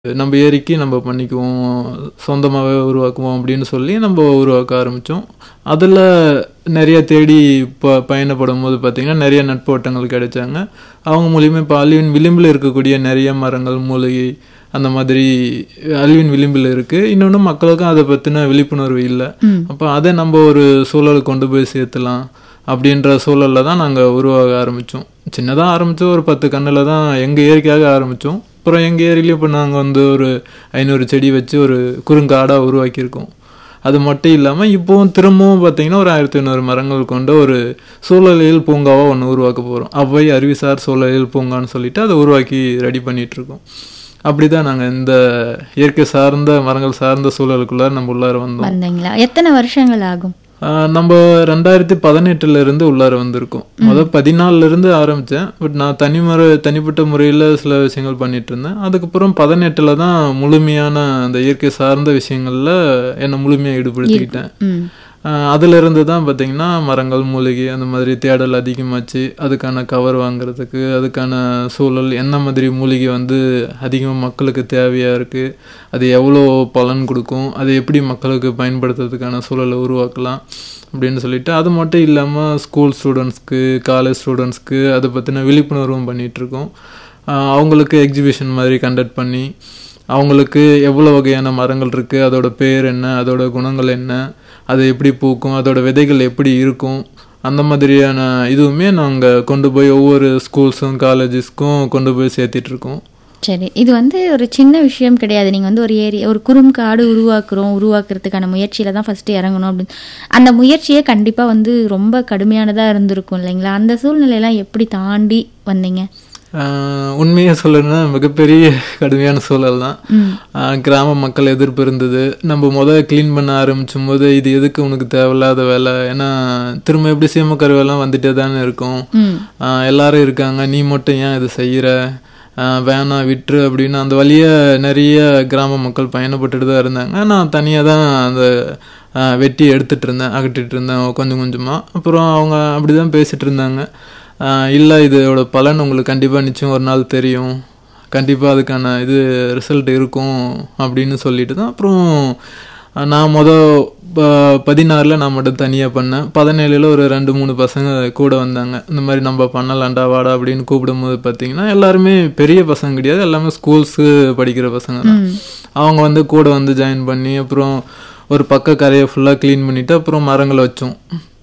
நம்ம ஏரிக்கு நம்ம பண்ணிக்குவோம் சொந்தமாகவே உருவாக்குவோம் அப்படின்னு சொல்லி நம்ம உருவாக்க ஆரம்பித்தோம் அதில் நிறைய தேடி ப பயணப்படும் போது பார்த்திங்கன்னா நிறைய நட்போட்டங்கள் கிடைச்சாங்க அவங்க மூலியமாக இப்போ அழிவின் விளிம்பில் இருக்கக்கூடிய நிறைய மரங்கள் மூலிகை அந்த மாதிரி அழிவின் விளிம்பில் இருக்குது இன்னொன்று மக்களுக்கும் அதை பற்றின விழிப்புணர்வு இல்லை அப்போ அதை நம்ம ஒரு சூழலுக்கு கொண்டு போய் சேர்த்துலாம் அப்படின்ற சூழலில் தான் நாங்கள் உருவாக ஆரம்பித்தோம் சின்னதாக ஆரம்பித்தோம் ஒரு பத்து கண்ணில் தான் எங்கள் ஏரிக்காக ஆரம்பித்தோம் அப்புறம் எங்கள் ஏரியிலையும் இப்போ நாங்கள் வந்து ஒரு ஐநூறு செடி வச்சு ஒரு குறுங்காடாக உருவாக்கியிருக்கோம் அது மட்டும் இல்லாமல் இப்போவும் திரும்பவும் பார்த்தீங்கன்னா ஒரு ஆயிரத்தி ஐநூறு மரங்கள் கொண்ட ஒரு சூழலியல் பூங்காவாக ஒன்று உருவாக்க போகிறோம் அவ்வை அறிவிசார் சூழலியல் பூங்கான்னு சொல்லிட்டு அதை உருவாக்கி ரெடி பண்ணிகிட்ருக்கோம் அப்படி தான் நாங்கள் இந்த இயற்கை சார்ந்த மரங்கள் சார்ந்த சூழலுக்குள்ளார நம்ம உள்ளார வந்தோம் வந்தீங்களா எத்தனை வருஷங்கள் ஆகும் ஆஹ் நம்ம ரெண்டாயிரத்தி பதினெட்டுல இருந்து உள்ளார வந்திருக்கோம் முதல் பதினாலுல இருந்து ஆரம்பிச்சேன் பட் நான் தனிமுறை தனிப்பட்ட முறையில் சில விஷயங்கள் பண்ணிட்டு இருந்தேன் அதுக்கப்புறம் பதினெட்டுல தான் முழுமையான அந்த இயற்கை சார்ந்த விஷயங்கள்ல என்னை முழுமையாக ஈடுபடுத்திக்கிட்டேன் ம் ஆஹ் அதுல இருந்து தான் பார்த்தீங்கன்னா மரங்கள் மூலிகை அந்த மாதிரி தேடல் அதிகமாச்சு அதுக்கான கவர் வாங்குறதுக்கு அதுக்கான சூழல் என்ன மாதிரி மூலிகை வந்து அதிகமாக மக்களுக்கு தேவையாக இருக்குது அது எவ்வளோ பலன் கொடுக்கும் அதை எப்படி மக்களுக்கு பயன்படுத்துறதுக்கான சூழலை உருவாக்கலாம் அப்படின்னு சொல்லிட்டு அது மட்டும் இல்லாமல் ஸ்கூல் ஸ்டூடெண்ட்ஸ்க்கு காலேஜ் ஸ்டூடெண்ட்ஸ்க்கு அதை பற்றின விழிப்புணர்வும் பண்ணிகிட்ருக்கோம் அவங்களுக்கு எக்ஸிபிஷன் மாதிரி கண்டக்ட் பண்ணி அவங்களுக்கு எவ்வளோ வகையான மரங்கள் இருக்குது அதோட பேர் என்ன அதோட குணங்கள் என்ன அது எப்படி பூக்கும் அதோட விதைகள் எப்படி இருக்கும் அந்த மாதிரியான இதுவுமே நாங்கள் கொண்டு போய் ஒவ்வொரு ஸ்கூல்ஸும் காலேஜஸ்க்கும் கொண்டு போய் சேர்த்திட்ருக்கோம் சரி இது வந்து ஒரு சின்ன விஷயம் கிடையாது நீங்கள் வந்து ஒரு ஏரியா ஒரு குறுங்காடு உருவாக்குறோம் உருவாக்குறதுக்கான முயற்சியில் தான் ஃபஸ்ட்டு இறங்கணும் அப்படின்னு அந்த முயற்சியே கண்டிப்பாக வந்து ரொம்ப கடுமையானதாக இருந்திருக்கும் இல்லைங்களா அந்த சூழ்நிலையெல்லாம் எப்படி தாண்டி வந்தீங்க உண்மையாக சொல்லணும்னா மிகப்பெரிய கடுமையான சூழல் தான் ஆஹ் கிராம மக்கள் எதிர்ப்பு இருந்தது நம்ம முதல்ல க்ளீன் பண்ண ஆரம்பிச்சும் போது இது எதுக்கு உனக்கு தேவையில்லாத வேலை ஏன்னா திரும்ப எப்படி சீமக்கருவெல்லாம் வந்துட்டே தானே இருக்கும் ம் ஆஹ் எல்லாரும் இருக்காங்க நீ மட்டும் ஏன் இது செய்கிற வேணாம் விட்டுரு அப்படின்னு அந்த வழியா நிறைய கிராம மக்கள் பயணப்பட்டுட்டு தான் இருந்தாங்க நான் தனியாக தான் அந்த ஆஹ் வெட்டி எடுத்துட்டு இருந்தேன் அகட்டிட்டு இருந்தேன் கொஞ்சம் கொஞ்சமாக அப்புறம் அவங்க அப்படி தான் பேசிட்டு இருந்தாங்க இல்லை இதோட பலன் உங்களுக்கு கண்டிப்பாக நிச்சயம் ஒரு நாள் தெரியும் கண்டிப்பாக அதுக்கான இது ரிசல்ட் இருக்கும் அப்படின்னு சொல்லிட்டு தான் அப்புறம் நான் மொதல் பதினாறில் நான் மட்டும் தனியாக பண்ணேன் பதினேழில் ஒரு ரெண்டு மூணு பசங்க கூட வந்தாங்க இந்த மாதிரி நம்ம பண்ணலாம்டா வாடா அப்படின்னு கூப்பிடும்போது பார்த்தீங்கன்னா எல்லாருமே பெரிய பசங்க கிடையாது எல்லாமே ஸ்கூல்ஸு படிக்கிற பசங்க தான் அவங்க வந்து கூட வந்து ஜாயின் பண்ணி அப்புறம் ஒரு பக்க கரையை ஃபுல்லாக க்ளீன் பண்ணிவிட்டு அப்புறம் மரங்களை வச்சோம்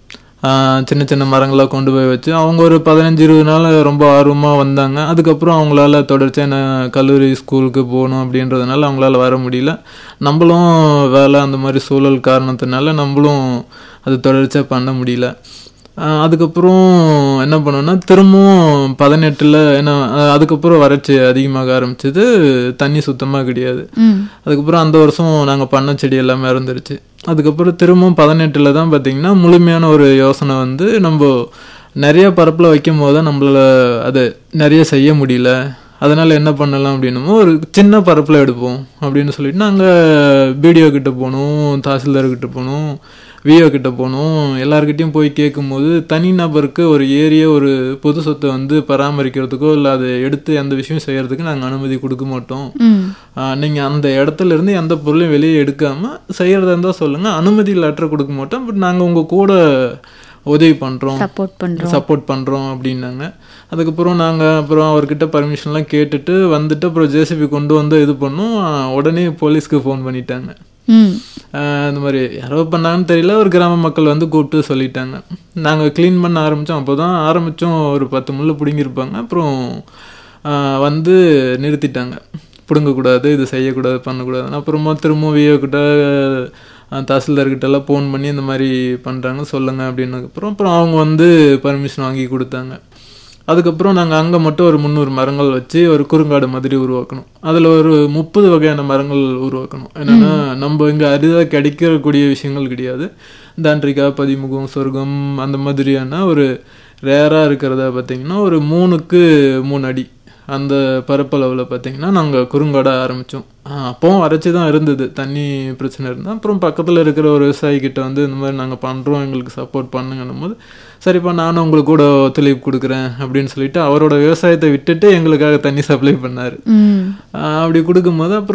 ஆஹ் சின்ன சின்ன மரங்களாக கொண்டு போய் வச்சு அவங்க ஒரு பதினஞ்சு இருபது நாள் ரொம்ப ஆர்வமாக வந்தாங்க அதுக்கப்புறம் அவங்களால தொடர்ச்சியாக நான் கல்லூரி ஸ்கூலுக்கு போகணும் அப்படின்றதுனால அவங்களால வர முடியல நம்மளும் வேலை அந்த மாதிரி சூழல் காரணத்தினால நம்மளும் அது தொடர்ச்சியாக பண்ண முடியல ஆஹ் அதுக்கப்புறம் என்ன பண்ணோம்னா திரும்பவும் பதினெட்டில் என்ன ஆஹ் அதுக்கப்புறம் வறட்சி அதிகமாக ஆரம்பிச்சது தண்ணி சுத்தமாக கிடையாது ம் அதுக்கப்புறம் அந்த வருஷம் நாங்கள் பண்ண செடி எல்லாமே இறந்துருச்சு அதுக்கப்புறம் திரும்பவும் பதினெட்டில் தான் பார்த்தீங்கன்னா முழுமையான ஒரு யோசனை வந்து நம்ம நிறைய பரப்பில் வைக்கும் போது தான் நம்மளால அது நிறைய செய்ய முடியல அதனால் என்ன பண்ணலாம் அப்படின்னுமோ ஒரு சின்ன பரப்பில் எடுப்போம் அப்படின்னு சொல்லிட்டு நாங்கள் பிடிஓ கிட்ட போனோம் தாசில்தார் கிட்ட போனோம் விஓ கிட்ட போனோம் எல்லார்கிட்டயும் போய் கேட்கும்போது தனிநபருக்கு ஒரு ஏரிய ஒரு பொது சொத்தை வந்து பராமரிக்கிறதுக்கோ இல்லை அதை எடுத்து எந்த விஷயம் செய்யறதுக்கு நாங்கள் அனுமதி கொடுக்க மாட்டோம் ம் நீங்கள் அந்த இடத்துல இருந்து எந்த பொருளையும் வெளியே எடுக்காம செய்யறதா இருந்தால் சொல்லுங்க அனுமதி லெட்டர் கொடுக்க மாட்டோம் பட் நாங்கள் உங்க கூட உதவி பண்ணுறோம் சப்போர்ட் பண்ணுறோம் சப்போர்ட் பண்ணுறோம் அப்படின்னாங்க அதுக்கப்புறம் நாங்கள் அப்புறம் அவர்கிட்ட பர்மிஷன்லாம் கேட்டுட்டு வந்துட்டு அப்புறம் ஜேசிபி கொண்டு வந்து இது பண்ணோம் உடனே போலீஸ்க்கு ஃபோன் பண்ணிட்டாங்க ம் ஆஹ் இந்த மாதிரி யாரோ பண்ணாங்கன்னு தெரியல ஒரு கிராம மக்கள் வந்து கூப்பிட்டு சொல்லிட்டாங்க நாங்கள் க்ளீன் பண்ண ஆரம்பித்தோம் அப்போ தான் ஆரம்பித்தோம் ஒரு பத்து முள்ளு பிடுங்கியிருப்பாங்க அப்புறம் ஆஹ் வந்து நிறுத்திட்டாங்க பிடுங்கக்கூடாது இது செய்யக்கூடாது பண்ணக்கூடாது அப்புறமா திரும்ப விஓ கிட்ட ஆஹ் தாசில்தார்கிட்ட எல்லாம் ஃபோன் பண்ணி இந்த மாதிரி பண்ணுறாங்க சொல்லுங்க அப்படின்னதுக்கப்புறம் அப்புறம் அவங்க வந்து பர்மிஷன் வாங்கி கொடுத்தாங்க அதுக்கப்புறம் நாங்கள் அங்கே மட்டும் ஒரு முந்நூறு மரங்கள் வச்சு ஒரு குறுங்காடு மாதிரி உருவாக்கணும் அதில் ஒரு முப்பது வகையான மரங்கள் உருவாக்கணும் என்னென்னா நம்ம இங்கே அரிதாக கிடைக்கக்கூடிய விஷயங்கள் கிடையாது தாண்டிக்கா பதிமுகம் சொர்க்கம் அந்த மாதிரியான ஒரு ரேராக இருக்கிறத பார்த்தீங்கன்னா ஒரு மூணுக்கு மூணு அடி அந்த பரப்பளவில் பார்த்தீங்கன்னா நாங்கள் குறுங்காடாக ஆரம்பித்தோம் அப்போவும் வறட்சி தான் இருந்தது தண்ணி பிரச்சனை இருந்தால் அப்புறம் பக்கத்தில் இருக்கிற ஒரு விவசாயி கிட்ட வந்து இந்த மாதிரி நாங்கள் பண்ணுறோம் எங்களுக்கு சப்போர்ட் பண்ணுங்கன்னும் போது சரிப்பா நானும் உங்களுக்கு கூட ஒத்துழைப்பு கொடுக்குறேன் அப்படின்னு சொல்லிட்டு அவரோட விவசாயத்தை விட்டுட்டு எங்களுக்காக தண்ணி சப்ளை பண்ணார் ம் அப்படி கொடுக்கும்போது அப்புறம்